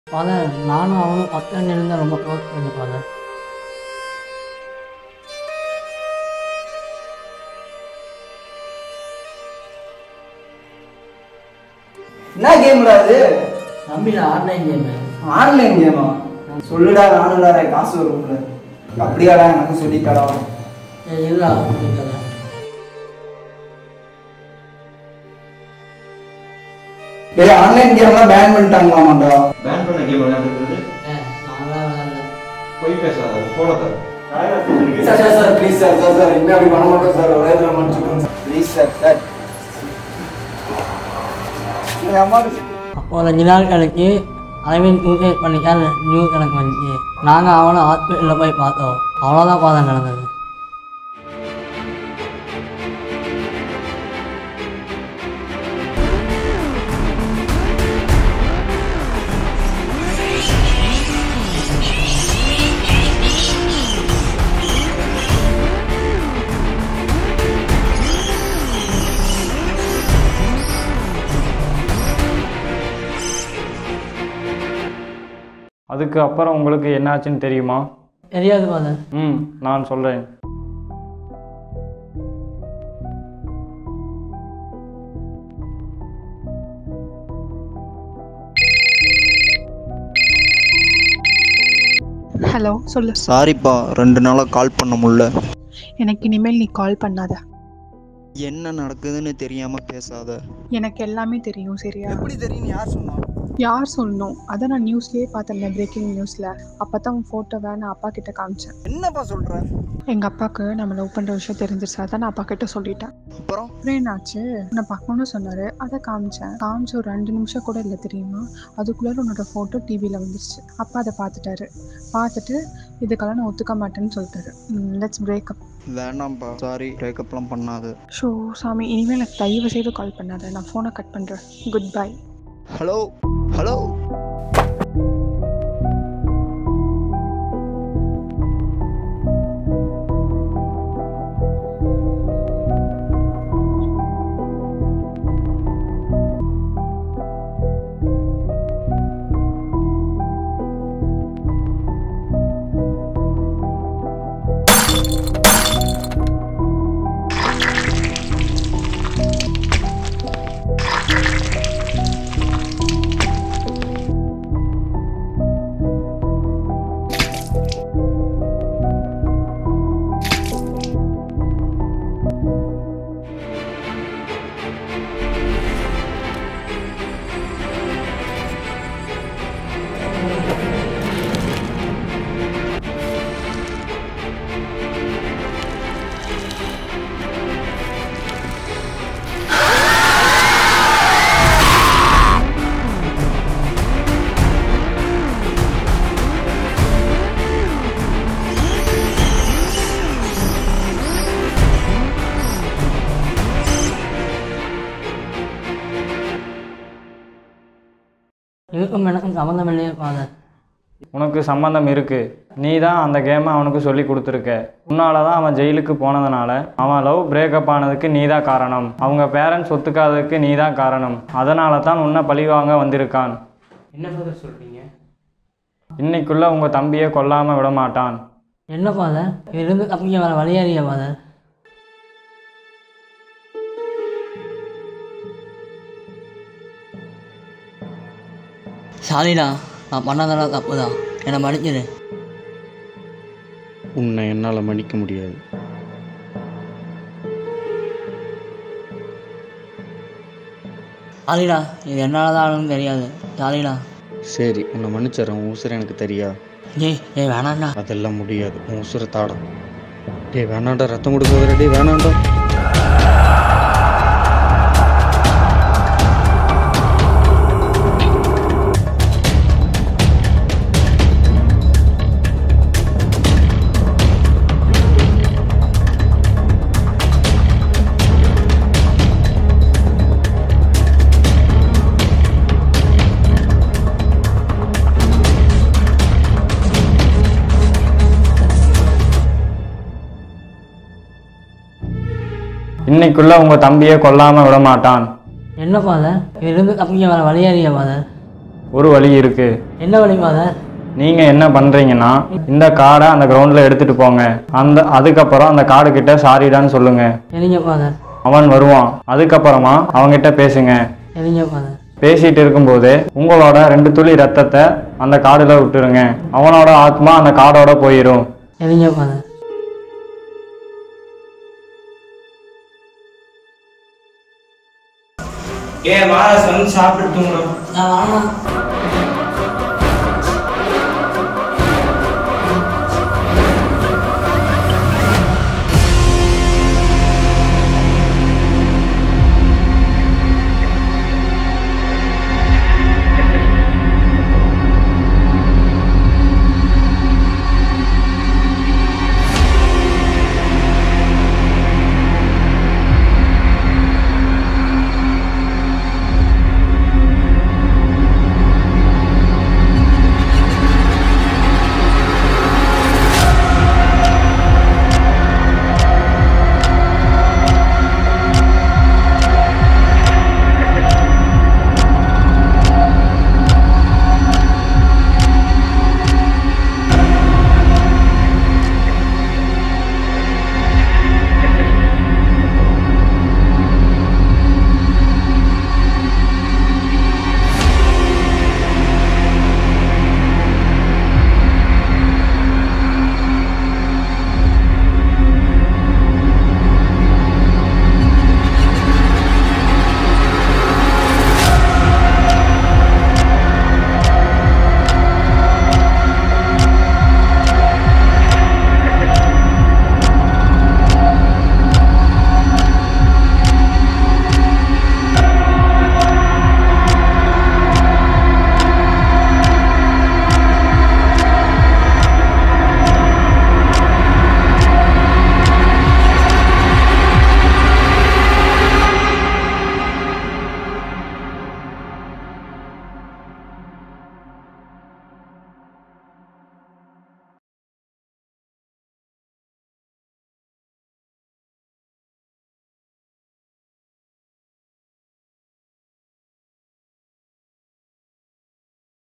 father நானும் அவனும் பக்கம் இருந்தால் ரொம்ப க்ளோஸ் ஃப்ரெண்டு ஃபாதர் என்ன கேம்டா அது தம்பியில் ஆன்லைன் கேமு ஆன்லைன் கேமா சொல்லுடா நானும் விளாட்றேன் காசு வரும்ல அப்படியாடா எனக்கு சொல்லித்தாடா சரி இல்லா சொல்லித்தரேன் டேய் ஆன்லைன் கேம்லாம் பேன் பண்ணிட்டாங்களாமாடா பேன் பண்ண கேம் விளையாடுறது ஏ நாங்களாம் விளாட்ல போய் பேசாத போன தர sir sir sir please sir sir sir இனிமே அப்படி பண்ண மாட்டோம் சார் ஒரே இதில் மன்னிச்சுக்கோங்க சார் ப்ளீஸ் சார் சார் என் அம்மாவுக்கு அப்போ ரெண்டு நாள் கழிச்சு அரவிந்த் சூசைட் பண்ணிக்கால் நியூஸ் எனக்கு வந்துச்சு நாங்கள் அவனை ஹாஸ்பிட்டலில் போய் பார்த்தோம் அவ்வளோதான் பாதம் நடந்தது அதுக்கு அப்புறம் உங்களுக்கு என்னாச்சுன்னு தெரியுமா தெரியாது பாதர் ம் நான் சொல்கிறேன் ஹலோ சொல்லு சாரிப்பா ரெண்டு நாளாக கால் பண்ண முடியல எனக்கு இனிமேல் நீ கால் பண்ணாத என்ன நடக்குதுன்னு தெரியாமல் பேசாத எனக்கு எல்லாமே தெரியும் சரியா எப்படி தெரியும் யார் சொன்னா யார் சொல்லணும் அதை நான் நியூஸ்லயே பார்த்தேன் பிரேக்கிங் நியூஸ்ல அப்பதான் உன் போட்டோவை நான் அப்பா கிட்ட காமிச்சேன் என்னப்பா சொல்ற எங்க அப்பாவுக்கு நம்ம லவ் பண்ற விஷயம் தெரிஞ்சிருச்சு அதான் நான் அப்பா கிட்ட சொல்லிட்டேன் அப்புறம் அப்புறம் என்னாச்சு உன்னை பார்க்கணும்னு சொன்னாரு அதை காமிச்சேன் காமிச்ச ஒரு ரெண்டு நிமிஷம் கூட இல்லை தெரியுமா அதுக்குள்ள உன்னோட போட்டோ டிவியில வந்துருச்சு அப்பா அதை பார்த்துட்டாரு பார்த்துட்டு இதுக்கெல்லாம் நான் ஒத்துக்க மாட்டேன்னு சொல்லிட்டாரு லெட்ஸ் பிரேக்கப் வேணாம்ப்பா சாரி பிரேக்கப்லாம் பண்ணாத ஷோ சாமி இனிமேல் எனக்கு தயவு செய்து கால் பண்ணாத நான் ஃபோனை கட் பண்ணுறேன் குட் பை ஹலோ ஹலோ இதுக்கும் எனக்கும் சம்மந்தம் இல்லையே ஃபாதர் உனக்கு சம்மந்தம் இருக்குது நீ தான் அந்த கேமை அவனுக்கு சொல்லி கொடுத்துருக்க உன்னால தான் அவன் ஜெயிலுக்கு போனதுனால அவன் லவ் பிரேக்கப் ஆனதுக்கு நீ தான் காரணம் அவங்க பேரண்ட்ஸ் ஒத்துக்காததுக்கு நீ தான் காரணம் அதனால தான் உன்னை பழிவாங்க வந்திருக்கான் என்ன ஃபாதர் சொல்கிறீங்க இன்னைக்குள்ள உங்கள் தம்பியை கொல்லாமல் விட மாட்டான் என்ன ஃபாதர் இதுலேருந்து தப்பிக்க வர வழியாரியா ஃபாதர் சாரிடா நான் பண்ணதெல்லாம் தப்பு தான் என்னை மன்னிச்சிடு உன்னை என்னால் மன்னிக்க முடியாது சாரிடா இது என்னால் தான் ஆளுன்னு தெரியாது சாரிடா சரி உன்னை மன்னிச்சிடறேன் உன் உசுரை எனக்கு தெரியா ஏய் ஏய் வேணாம்டா அதெல்லாம் முடியாது உன் உசுரை தாடம் டேய் வேணாண்டா ரத்தம் கொடுக்காதடா டேய் வேணாண்டா இன்னைக்குள்ள உங்கள் தம்பியை கொல்லாமல் விட மாட்டான் என்ன ஃபாதர் இதுலேருந்து தப்பிக்க வர வழியாரியா ஃபாதர் ஒரு வழி இருக்குது என்ன வழி ஃபாதர் நீங்கள் என்ன பண்ணுறீங்கன்னா இந்த கார்டை அந்த கிரவுண்டில் எடுத்துகிட்டு போங்க அந்த அதுக்கப்புறம் அந்த கார்டு கிட்ட சாரிடான்னு சொல்லுங்கள் சரிங்க ஃபாதர் அவன் வருவான் அதுக்கப்புறமா அவன்கிட்ட பேசுங்க சரிங்க ஃபாதர் பேசிட்டு இருக்கும்போது உங்களோட ரெண்டு துளி ரத்தத்தை அந்த காடில் விட்டுருங்க அவனோட ஆத்மா அந்த காடோட போயிடும் சரிங்க ஃபாதர் ஏ மாஸ் வந்து சாப்பிட்டு தூங்குறோம் நான் வரணும்